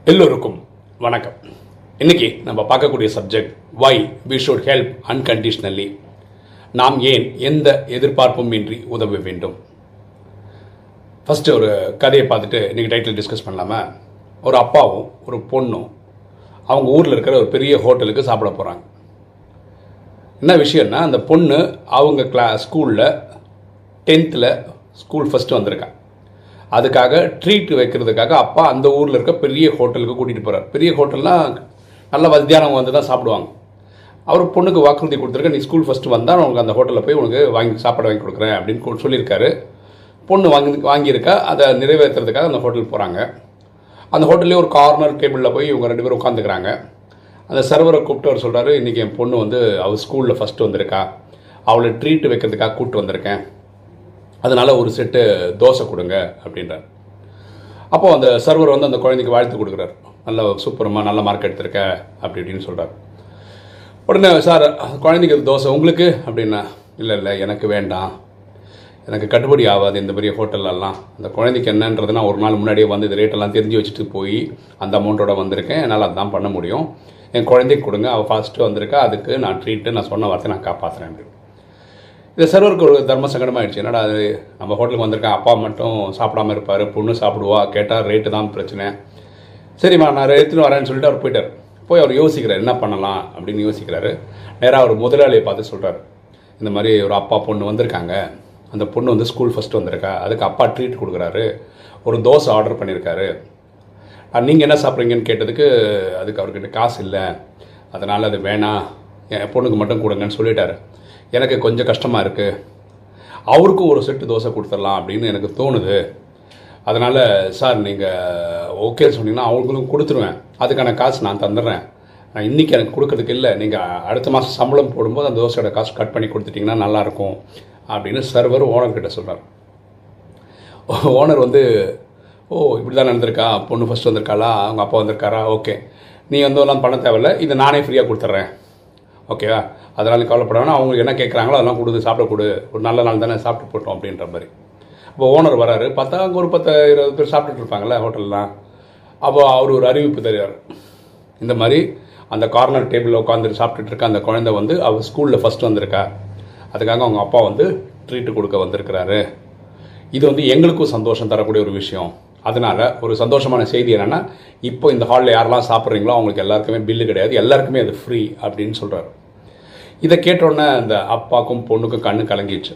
எல்லோருக்கும் வணக்கம் இன்னைக்கு நம்ம பார்க்கக்கூடிய subject why we should help unconditionally நாம் ஏன் எந்த எதிர்பார்ப்பும் இன்றி உதவ வேண்டும் ஃபஸ்ட்டு ஒரு கதையை பார்த்துட்டு இன்னைக்கு டைட்டில் டிஸ்கஸ் பண்ணலாமா ஒரு அப்பாவும் ஒரு பொண்ணும் அவங்க ஊரில் இருக்கிற ஒரு பெரிய ஹோட்டலுக்கு சாப்பிட போகிறாங்க என்ன விஷயம்னா அந்த பொண்ணு அவங்க கிளா ஸ்கூலில் டென்த்தில் ஸ்கூல் ஃபஸ்ட்டு வந்திருக்கா அதுக்காக ட்ரீட் வைக்கிறதுக்காக அப்பா அந்த ஊரில் இருக்க பெரிய ஹோட்டலுக்கு கூட்டிகிட்டு போகிறார் பெரிய ஹோட்டல்னால் நல்ல வசதியானவங்க வந்து தான் சாப்பிடுவாங்க அவர் பொண்ணுக்கு வாக்குறுதி கொடுத்துருக்க நீ ஸ்கூல் ஃபஸ்ட்டு வந்தால் உனக்கு அந்த ஹோட்டலில் போய் உனக்கு வாங்கி சாப்பாடு வாங்கி கொடுக்குறேன் அப்படின்னு கொ- சொல்லியிருக்காரு பொண்ணு வாங்கி வாங்கியிருக்கா அதை நிறைவேற்றுறதுக்காக அந்த ஹோட்டலுக்கு போகிறாங்க அந்த ஹோட்டல்லே ஒரு கார்னர் டேபிளில் போய் இவங்க ரெண்டு பேரும் உட்காந்துக்கிறாங்க அந்த சர்வரை கூப்பிட்டு அவர் சொல்கிறாரு இன்றைக்கி என் பொண்ணு வந்து அவள் ஸ்கூலில் ஃபஸ்ட்டு வந்திருக்கா அவளை ட்ரீட் வைக்கிறதுக்காக கூப்பிட்டு வந்திருக்கேன் அதனால் ஒரு செட்டு தோசை கொடுங்க அப்படின்றார் அப்போது அந்த சர்வர் வந்து அந்த குழந்தைக்கு வாழ்த்து கொடுக்குறாரு நல்ல சூப்பரமா நல்ல மார்க் எடுத்திருக்க அப்படி இப்படின்னு சொல்கிறார் உடனே சார் குழந்தைக்கு ஒரு தோசை உங்களுக்கு அப்படின்னா இல்லை இல்லை எனக்கு வேண்டாம் எனக்கு கட்டுப்படி ஆகாது இந்த பெரிய ஹோட்டல்லலாம் அந்த குழந்தைக்கு என்னன்றது நான் ஒரு நாள் முன்னாடியே வந்து இந்த ரேட்டெல்லாம் தெரிஞ்சு வச்சுட்டு போய் அந்த அமௌண்ட்டோட வந்திருக்கேன் என்னால் அதான் பண்ண முடியும் என் குழந்தைக்கு கொடுங்க அவள் ஃபஸ்ட்டு வந்திருக்கா அதுக்கு நான் ட்ரீட்டு நான் சொன்ன வார்த்தை நான் காப்பாற்றுறேன் அப்படின்னு இது சர்வருக்கு ஒரு தர்ம சங்கடமாயிடுச்சு என்னடா அது நம்ம ஹோட்டலுக்கு வந்திருக்கேன் அப்பா மட்டும் சாப்பிடாம இருப்பார் பொண்ணு சாப்பிடுவா கேட்டால் ரேட்டு தான் பிரச்சனை சரிம்மா நான் எடுத்துன்னு வரேன்னு சொல்லிட்டு அவர் போயிட்டார் போய் அவர் யோசிக்கிறார் என்ன பண்ணலாம் அப்படின்னு யோசிக்கிறாரு நேராக அவர் முதலாளியை பார்த்து சொல்கிறார் இந்த மாதிரி ஒரு அப்பா பொண்ணு வந்திருக்காங்க அந்த பொண்ணு வந்து ஸ்கூல் ஃபஸ்ட்டு வந்திருக்கா அதுக்கு அப்பா ட்ரீட் கொடுக்குறாரு ஒரு தோசை ஆர்டர் பண்ணியிருக்காரு நீங்கள் என்ன சாப்பிட்றீங்கன்னு கேட்டதுக்கு அதுக்கு அவர்கிட்ட காசு இல்லை அதனால் அது வேணாம் என் பொண்ணுக்கு மட்டும் கொடுங்கன்னு சொல்லிட்டாரு எனக்கு கொஞ்சம் கஷ்டமாக இருக்குது அவருக்கும் ஒரு செட்டு தோசை கொடுத்துடலாம் அப்படின்னு எனக்கு தோணுது அதனால் சார் நீங்கள் ஓகே சொன்னீங்கன்னா அவங்களுக்கும் கொடுத்துருவேன் அதுக்கான காசு நான் தந்துடுறேன் நான் இன்றைக்கி எனக்கு கொடுக்கறதுக்கு இல்லை நீங்கள் அடுத்த மாதம் சம்பளம் போடும்போது அந்த தோசையோட காசு கட் பண்ணி கொடுத்துட்டிங்கன்னா நல்லாயிருக்கும் அப்படின்னு சர்வர் ஓனர்கிட்ட சொல்கிறார் ஓனர் வந்து ஓ இப்படி தான் நடந்திருக்கா பொண்ணு ஃபஸ்ட் வந்திருக்காளா அவங்க அப்பா வந்திருக்காரா ஓகே நீ வந்து எல்லாம் பண்ண தேவையில்ல இதை நானே ஃப்ரீயாக கொடுத்துட்றேன் ஓகேவா அதனால கவலைப்பட வேணாம் அவங்களுக்கு என்ன கேட்குறாங்களோ அதெல்லாம் கொடுத்து சாப்பிட கொடு ஒரு நல்ல நாள் தானே சாப்பிட்டு போட்டோம் அப்படின்ற மாதிரி அப்போ ஓனர் வராரு பார்த்தா அங்கே ஒரு பத்து இருபது பேர் சாப்பிட்டுட்டு இருப்பாங்கல்ல ஹோட்டல்லாம் அப்போ அவர் ஒரு அறிவிப்பு தருவார் இந்த மாதிரி அந்த கார்னர் டேபிளில் உட்காந்துட்டு சாப்பிட்டுட்டு இருக்க அந்த குழந்தை வந்து அவள் ஸ்கூலில் ஃபஸ்ட் வந்திருக்கா அதுக்காக அவங்க அப்பா வந்து ட்ரீட்டு கொடுக்க வந்திருக்கிறாரு இது வந்து எங்களுக்கும் சந்தோஷம் தரக்கூடிய ஒரு விஷயம் அதனால ஒரு சந்தோஷமான செய்தி என்னன்னா இப்போ இந்த ஹாலில் யாரெல்லாம் சாப்பிட்றீங்களோ அவங்களுக்கு எல்லாருக்குமே பில்லு கிடையாது எல்லாருக்குமே அது ஃப்ரீ அப்படின்னு சொல்கிறாரு இதை கேட்டோன்னே அந்த அப்பாக்கும் பொண்ணுக்கும் கண்ணு கலங்கிடுச்சு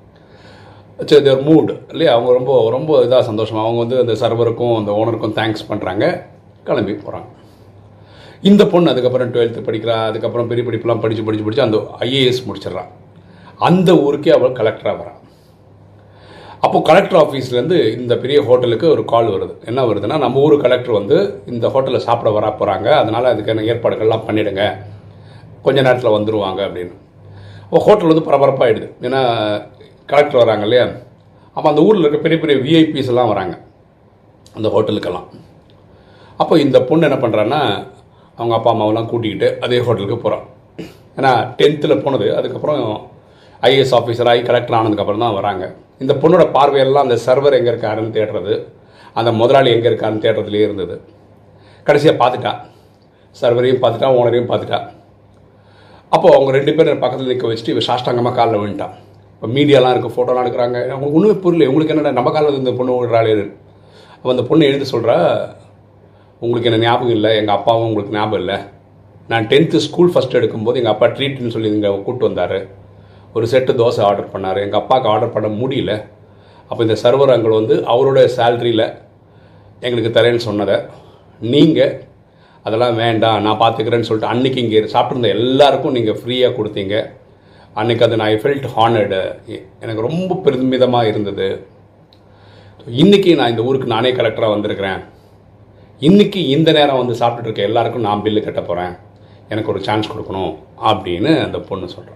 சரி தேர் மூட் இல்லையா அவங்க ரொம்ப ரொம்ப இதாக சந்தோஷமா அவங்க வந்து அந்த சர்வருக்கும் அந்த ஓனருக்கும் தேங்க்ஸ் பண்ணுறாங்க கிளம்பி போகிறாங்க இந்த பொண்ணு அதுக்கப்புறம் டுவெல்த்து படிக்கிறா அதுக்கப்புறம் பெரிய படிப்புலாம் படித்து படித்து படித்து அந்த ஐஏஎஸ் முடிச்சிடுறான் அந்த ஊருக்கே அவள் கலெக்டராக வரா அப்போ கலெக்டர் ஆஃபீஸ்லேருந்து இந்த பெரிய ஹோட்டலுக்கு ஒரு கால் வருது என்ன வருதுன்னா நம்ம ஊர் கலெக்டர் வந்து இந்த ஹோட்டலில் சாப்பிட வர போகிறாங்க அதனால் அதுக்கான ஏற்பாடுகள்லாம் பண்ணிடுங்க கொஞ்ச நேரத்தில் வந்துருவாங்க அப்படின்னு அப்போ ஹோட்டல் வந்து பரபரப்பாகிடுது ஏன்னா கலெக்டர் வராங்க இல்லையா அப்போ அந்த ஊரில் இருக்க பெரிய பெரிய விஐபிஸ் எல்லாம் வராங்க அந்த ஹோட்டலுக்கெல்லாம் அப்போ இந்த பொண்ணு என்ன பண்ணுறான்னா அவங்க அப்பா அம்மாவெல்லாம் கூட்டிக்கிட்டு அதே ஹோட்டலுக்கு போகிறான் ஏன்னா டென்த்தில் போனது அதுக்கப்புறம் ஐஏஎஸ் ஆஃபீஸர் ஆகி கலெக்டர் ஆனதுக்கப்புறம் தான் வராங்க இந்த பொண்ணோட பார்வையெல்லாம் அந்த சர்வர் எங்கே இருக்காருன்னு தேடுறது அந்த முதலாளி எங்கே இருக்காருன்னு தேடுறதுலேயே இருந்தது கடைசியாக பார்த்துட்டா சர்வரையும் பார்த்துட்டா ஓனரையும் பார்த்துட்டா அப்போது அவங்க ரெண்டு பேரும் பக்கத்தில் நிற்க வச்சுட்டு இவ சாஷ்டாங்கமாக காலில் விழுந்துட்டான் இப்போ மீடியாலாம் இருக்குது ஃபோட்டோலாம் எடுக்கிறாங்க அவங்களுக்கு ஒன்றுமே புரியல உங்களுக்கு என்னடா நம்ம காலில் இந்த பொண்ணு விடுறாளே அப்போ அந்த பொண்ணு எழுந்து சொல்கிறா உங்களுக்கு என்ன ஞாபகம் இல்லை எங்கள் அப்பாவும் உங்களுக்கு ஞாபகம் இல்லை நான் டென்த்து ஸ்கூல் ஃபஸ்ட் எடுக்கும்போது எங்கள் அப்பா ட்ரீட்னு சொல்லி இங்கே கூப்பிட்டு வந்தார் ஒரு செட்டு தோசை ஆர்டர் பண்ணார் எங்கள் அப்பாவுக்கு ஆர்டர் பண்ண முடியல அப்போ இந்த சர்வர் அங்கே வந்து அவரோட சேலரியில் எங்களுக்கு தரேன்னு சொன்னதை நீங்கள் அதெல்லாம் வேண்டாம் நான் பார்த்துக்கிறேன்னு சொல்லிட்டு அன்னைக்கு இங்கே சாப்பிட்ருந்த எல்லாருக்கும் நீங்கள் ஃப்ரீயாக கொடுத்தீங்க அன்னைக்கு அது நான் ஃபெல்ட் ஹானர்டு எனக்கு ரொம்ப பெருமிதமாக இருந்தது இன்னைக்கு நான் இந்த ஊருக்கு நானே கலெக்டராக வந்திருக்கிறேன் இன்னைக்கு இந்த நேரம் வந்து சாப்பிட்டுட்டு இருக்க எல்லாருக்கும் நான் பில்லு கட்ட போகிறேன் எனக்கு ஒரு சான்ஸ் கொடுக்கணும் அப்படின்னு அந்த பொண்ணு சொல்கிறோம்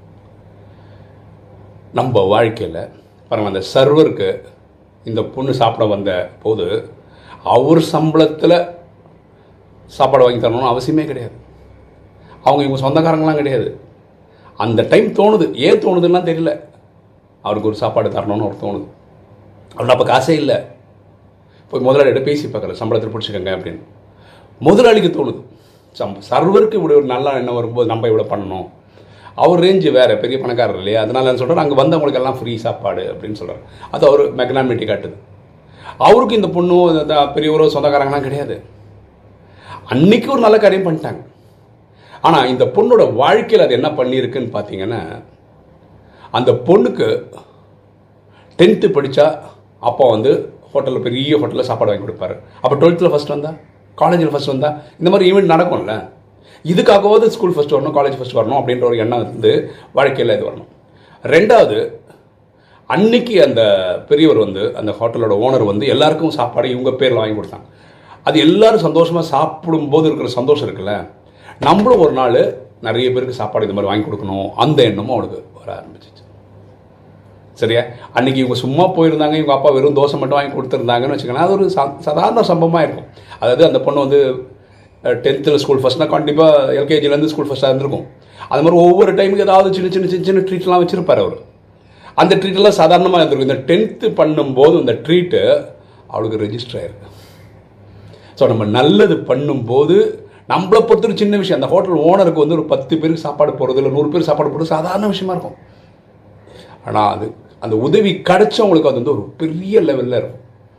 நம்ம வாழ்க்கையில் பாருங்க அந்த சர்வருக்கு இந்த பொண்ணு சாப்பிட வந்த போது அவர் சம்பளத்தில் சாப்பாடு வாங்கி தரணும்னு அவசியமே கிடையாது அவங்க இவங்க சொந்தக்காரங்களாம் கிடையாது அந்த டைம் தோணுது ஏன் தோணுதுலாம் தெரியல அவருக்கு ஒரு சாப்பாடு தரணும்னு ஒரு தோணுது அவர்கிட்ட அப்போ காசே இல்லை போய் முதலாளிகிட்ட பேசி பார்க்குற சம்பளத்தில் பிடிச்சிக்கங்க அப்படின்னு முதலாளிக்கு தோணுது சம் சர்வருக்கு இப்படி ஒரு நல்ல எண்ணம் வரும்போது நம்ம இவ்வளோ பண்ணணும் அவர் ரேஞ்சு வேறு பெரிய பணக்காரர் இல்லையா அதனால என்ன சொல்கிறார் அங்கே வந்தவங்களுக்கு எல்லாம் ஃப்ரீ சாப்பாடு அப்படின்னு சொல்கிறார் அது அவர் மெக்னாமிட்டி காட்டுது அவருக்கு இந்த பொண்ணு இந்த பெரியவரோ சொந்தக்காரங்களாம் கிடையாது அன்னைக்கு ஒரு நல்ல காரியம் பண்ணிட்டாங்க ஆனால் இந்த பொண்ணோட வாழ்க்கையில் அது என்ன பண்ணியிருக்குன்னு பார்த்தீங்கன்னா அந்த பொண்ணுக்கு டென்த்து படித்தா அப்பா வந்து ஹோட்டலில் பெரிய ஹோட்டலில் சாப்பாடு வாங்கி கொடுப்பாரு அப்போ டுவெல்த்தில் ஃபஸ்ட் வந்தா காலேஜில் ஃபஸ்ட் வந்தா இந்த மாதிரி ஈவெண்ட் நடக்கும்ல இதுக்காகவாவது ஸ்கூல் ஃபஸ்ட் வரணும் காலேஜ் ஃபஸ்ட் வரணும் அப்படின்ற ஒரு எண்ணம் வந்து வாழ்க்கையில் இது வரணும் ரெண்டாவது அன்னைக்கு அந்த பெரியவர் வந்து அந்த ஹோட்டலோட ஓனர் வந்து எல்லாருக்கும் சாப்பாடு இவங்க பேரில் வாங்கி கொடுத்தாங்க அது எல்லாரும் சந்தோஷமாக சாப்பிடும்போது இருக்கிற சந்தோஷம் இருக்குல்ல நம்மளும் ஒரு நாள் நிறைய பேருக்கு சாப்பாடு இந்த மாதிரி வாங்கி கொடுக்கணும் அந்த எண்ணமும் அவனுக்கு வர ஆரம்பிச்சிச்சு சரியா அன்னைக்கு இவங்க சும்மா போயிருந்தாங்க இவங்க அப்பா வெறும் தோசை மட்டும் வாங்கி கொடுத்துருந்தாங்கன்னு வச்சுக்கோங்களேன் அது ஒரு சா- சாதாரண சம்பவமாக இருக்கும் அதாவது அந்த பொண்ணு வந்து டென்த்தில் ஸ்கூல் ஃபஸ்ட்னா கண்டிப்பாக எல்கேஜிலேருந்து ஸ்கூல் ஃபஸ்ட்டாக இருந்திருக்கும் அது மாதிரி ஒவ்வொரு டைமுக்கு ஏதாவது சின்ன சின்ன சின்ன சின்ன ட்ரீட்லாம் வச்சிருப்பார் அவர் அந்த ட்ரீட்டெல்லாம் சாதாரணமாக இருந்திருக்கும் இந்த டென்த்து பண்ணும்போது இந்த ட்ரீட்டு அவளுக்கு ரெஜிஸ்டர் ஆயிருக்கு ஸோ நம்ம நல்லது பண்ணும்போது நம்மளை பொறுத்த ஒரு சின்ன விஷயம் அந்த ஹோட்டல் ஓனருக்கு வந்து ஒரு பத்து பேருக்கு சாப்பாடு போடுறது இல்லை நூறு பேர் சாப்பாடு போடுறது சாதாரண விஷயமா இருக்கும் ஆனால் அது அந்த உதவி கிடைச்சவங்களுக்கு அது வந்து ஒரு பெரிய லெவலில் இருக்கும்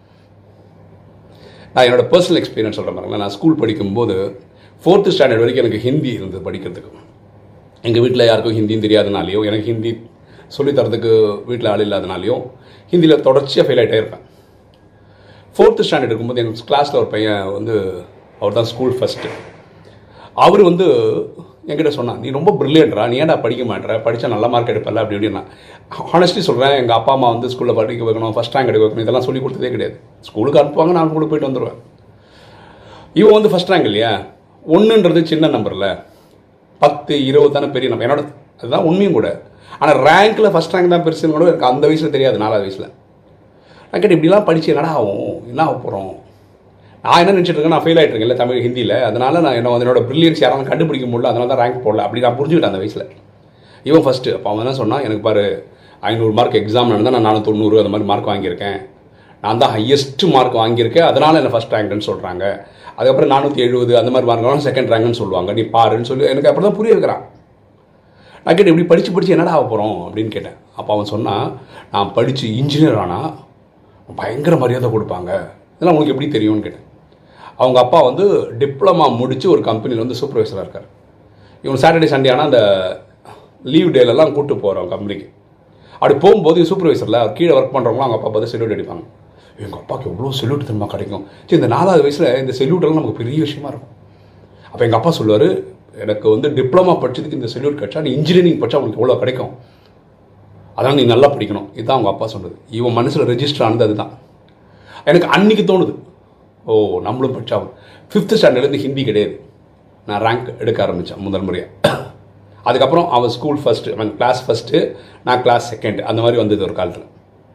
நான் என்னோட பர்சனல் எக்ஸ்பீரியன்ஸ் சொல்கிறேன் பாருங்களேன் நான் ஸ்கூல் படிக்கும்போது ஃபோர்த்து ஸ்டாண்டர்ட் வரைக்கும் எனக்கு ஹிந்தி இருந்தது படிக்கிறதுக்கு எங்கள் வீட்டில் யாருக்கும் ஹிந்தியும் தெரியாதனாலையோ எனக்கு ஹிந்தி சொல்லித் தரதுக்கு வீட்டில் ஆள் இல்லாதனாலையும் ஹிந்தியில் தொடர்ச்சியாக ஃபெயில் ஆகிட்டே இருப்பேன் ஃபோர்த்து ஸ்டாண்டர்ட் இருக்கும்போது எங்கள் கிளாஸில் ஒரு பையன் வந்து அவர் தான் ஸ்கூல் ஃபஸ்ட்டு அவர் வந்து என்கிட்ட சொன்னான் நீ ரொம்ப ப்ரில்லியன்ட்ரா நீ ஏன்டா படிக்க மாட்டேற படித்தா நல்ல மார்க் எடுப்பல அப்படி இப்படின்னா ஹானஸ்ட்லி சொல்கிறேன் எங்கள் அப்பா அம்மா வந்து ஸ்கூலில் படிக்க வைக்கணும் ஃபஸ்ட் ரேங்க் எடுக்க வைக்கணும் இதெல்லாம் சொல்லி கொடுத்ததே கிடையாது ஸ்கூலுக்கு அனுப்புவாங்க நான் ஸ்கூலுக்கு போயிட்டு வந்துடுவேன் இவன் வந்து ஃபஸ்ட் ரேங்க் இல்லையா ஒன்றுன்றது சின்ன நம்பரில் பத்து இருபது தானே பெரிய நம்பர் என்னோட அதுதான் உண்மையும் கூட ஆனால் ரேங்க்கில் ஃபஸ்ட் ரேங்க் தான் பெருசுன்னு கூட எனக்கு அந்த வயசில் தெரியாது நாலாவது வயசில் நான் கேட்டு இப்படிலாம் படிச்சு என்னடா ஆகும் என்ன ஆக போகிறோம் நான் என்ன நினச்சிட்டு இருக்கேன் நான் ஃபெயில் ஆகிட்டு இருக்கேன் தமிழ் ஹிந்தியில் அதனால நான் என்ன வந்து என்னோட ப்ரில்லியன்ஸ் யாராலும் கண்டுபிடிக்க முடியல அதனால தான் ரேங்க் போடல அப்படி நான் புரிஞ்சுக்கிட்டேன் அந்த வயசில் இவன் ஃபஸ்ட்டு அப்போ அவன் என்ன சொன்னான் எனக்கு பாரு ஐநூறு மார்க் எக்ஸாம் நடந்தால் நான் நானூற்றி தொண்ணூறு அந்த மாதிரி மார்க் வாங்கியிருக்கேன் நான் தான் ஹையஸ்ட் மார்க் வாங்கியிருக்கேன் அதனால என்ன ஃபஸ்ட் ரேங்க்னு சொல்கிறாங்க அதுக்கப்புறம் நானூற்றி எழுபது அந்த மாதிரி மார்க் செகண்ட் ரேங்க்னு சொல்லுவாங்க நீ பாருன்னு சொல்லி எனக்கு அப்படி தான் புரிய வைக்கிறான் நான் கேட்டேன் இப்படி படித்து படித்து என்னடா ஆக போகிறோம் அப்படின்னு கேட்டேன் அப்போ அவன் சொன்னான் நான் படித்து இன்ஜினியர் ஆனால் பயங்கர மரியாதை கொடுப்பாங்க இதெல்லாம் உனக்கு எப்படி தெரியும்னு கேட்டேன் அவங்க அப்பா வந்து டிப்ளமா முடித்து ஒரு கம்பெனியில் வந்து சூப்பர்வைசராக இருக்கார் இவன் சாட்டர்டே சண்டே ஆனால் அந்த லீவ் டேலெல்லாம் கூப்பிட்டு போகிறோம் கம்பெனிக்கு அப்படி போகும்போது சூப்பர்வைசரில் அவர் கீழே ஒர்க் பண்ணுறவங்களாம் அவங்க அப்பா பார்த்து செல்யூட் அடிப்பாங்க எங்கள் அப்பாவுக்கு எவ்வளோ செல்யூட் திரும்ப கிடைக்கும் சரி இந்த நாலாவது வயசில் இந்த செல்யூட்டெல்லாம் நமக்கு பெரிய விஷயமா இருக்கும் அப்போ எங்கள் அப்பா சொல்லுவார் எனக்கு வந்து டிப்ளமா படிச்சதுக்கு இந்த செல்யூட் கிடைச்சா நீ இன்ஜினியரிங் படிச்சா உனக்கு எவ்வளோ கிடைக்கும் அதான் நீ நல்லா படிக்கணும் இதுதான் அவங்க அப்பா சொன்னது இவன் மனசில் ரெஜிஸ்டர் ஆனது அதுதான் எனக்கு அன்னைக்கு தோணுது ஓ நம்மளும் படித்தா ஃபிஃப்த்து ஸ்டாண்டர்ட்லேருந்து ஹிந்தி கிடையாது நான் ரேங்க் எடுக்க ஆரம்பித்தேன் முதல் முறையாக அதுக்கப்புறம் அவன் ஸ்கூல் ஃபஸ்ட்டு அவன் கிளாஸ் ஃபஸ்ட்டு நான் கிளாஸ் செகண்ட் அந்த மாதிரி வந்தது ஒரு காலத்தில்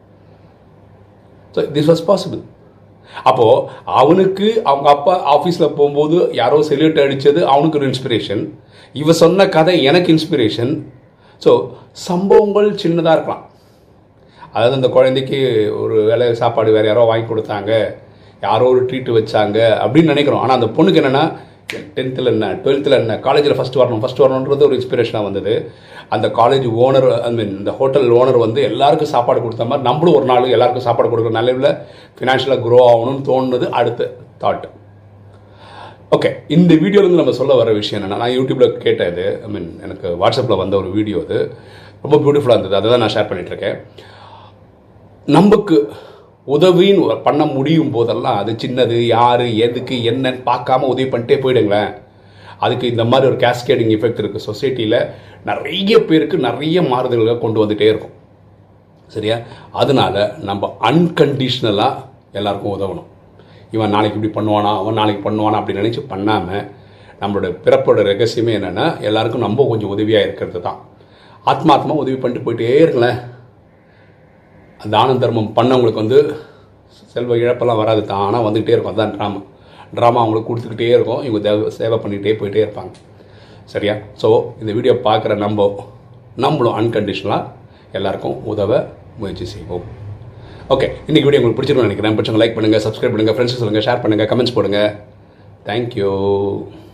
ஸோ திஸ் வாஸ் பாசிபிள் அப்போது அவனுக்கு அவங்க அப்பா ஆஃபீஸில் போகும்போது யாரோ செல்யூட் அடித்தது அவனுக்கு ஒரு இன்ஸ்பிரேஷன் இவ சொன்ன கதை எனக்கு இன்ஸ்பிரேஷன் ஸோ சம்பவங்கள் சின்னதாக இருக்கலாம் அதாவது அந்த குழந்தைக்கு ஒரு வேலை சாப்பாடு வேறு யாரோ வாங்கி கொடுத்தாங்க யாரோ ஒரு ட்ரீட் வச்சாங்க அப்படின்னு நினைக்கிறோம் ஆனால் அந்த பொண்ணுக்கு என்னென்னா டென்த்தில் என்ன டுவெல்த்தில் என்ன காலேஜில் ஃபஸ்ட் வரணும் ஃபஸ்ட் வரணுன்றது ஒரு இன்ஸ்பிரேஷனாக வந்தது அந்த காலேஜ் ஓனர் ஐ மீன் இந்த ஹோட்டல் ஓனர் வந்து எல்லாருக்கும் சாப்பாடு கொடுத்த மாதிரி நம்மளும் ஒரு நாள் எல்லாருக்கும் சாப்பாடு கொடுக்குற நிலையில் ஃபினான்ஷியலாக க்ரோ ஆகணும்னு தோணுனது அடுத்த தாட் ஓகே இந்த வீடியோலேருந்து நம்ம சொல்ல வர விஷயம் என்னென்னா நான் யூடியூப்பில் கேட்ட இது ஐ மீன் எனக்கு வாட்ஸ்அப்பில் வந்த ஒரு வீடியோ அது ரொம்ப பியூட்டிஃபுல்லாக இருந்தது அதை தான் நான் ஷேர் பண்ணிகிட்ருக்கேன் நமக்கு உதவின்னு பண்ண முடியும் போதெல்லாம் அது சின்னது யார் எதுக்கு என்னன்னு பார்க்காம உதவி பண்ணிட்டே போயிடுங்களேன் அதுக்கு இந்த மாதிரி ஒரு கேஸ்கேடிங் எஃபெக்ட் இருக்குது சொசைட்டியில் நிறைய பேருக்கு நிறைய மாறுதல்களை கொண்டு வந்துகிட்டே இருக்கும் சரியா அதனால நம்ம அன்கண்டிஷ்னலாக எல்லாருக்கும் உதவணும் இவன் நாளைக்கு இப்படி பண்ணுவானா அவன் நாளைக்கு பண்ணுவானா அப்படி நினச்சி பண்ணாமல் நம்மளோட பிறப்போட ரகசியமே என்னென்னா எல்லாருக்கும் நம்ம கொஞ்சம் உதவியாக இருக்கிறது தான் ஆத்மாத்மா உதவி பண்ணிட்டு போயிட்டே இருங்களேன் தான தர்மம் பண்ணவங்களுக்கு வந்து செல்வ இழப்பெல்லாம் வராது தானாக வந்துக்கிட்டே இருக்கும் அதுதான் ட்ராமா ட்ராமா அவங்களுக்கு கொடுத்துக்கிட்டே இருக்கும் இவங்க தேவ சேவை பண்ணிகிட்டே போயிட்டே இருப்பாங்க சரியா ஸோ இந்த வீடியோ பார்க்குற நம்ம நம்மளும் அன்கண்டிஷனலாக எல்லாருக்கும் உதவ முயற்சி செய்வோம் ஓகே இன்றைக்கி வீடியோ உங்களுக்கு பிடிச்சிருக்கும்னு நினைக்கிறேன் பிடிச்சவங்க லைக் பண்ணுங்கள் சப்ஸ்கிரைப் பண்ணுங்கள் ஃப்ரெண்ட்ஸ் சொல்லுங்கள் ஷேர் பண்ணுங்கள் கமெண்ட்ஸ் போடுங்க தேங்க்யூ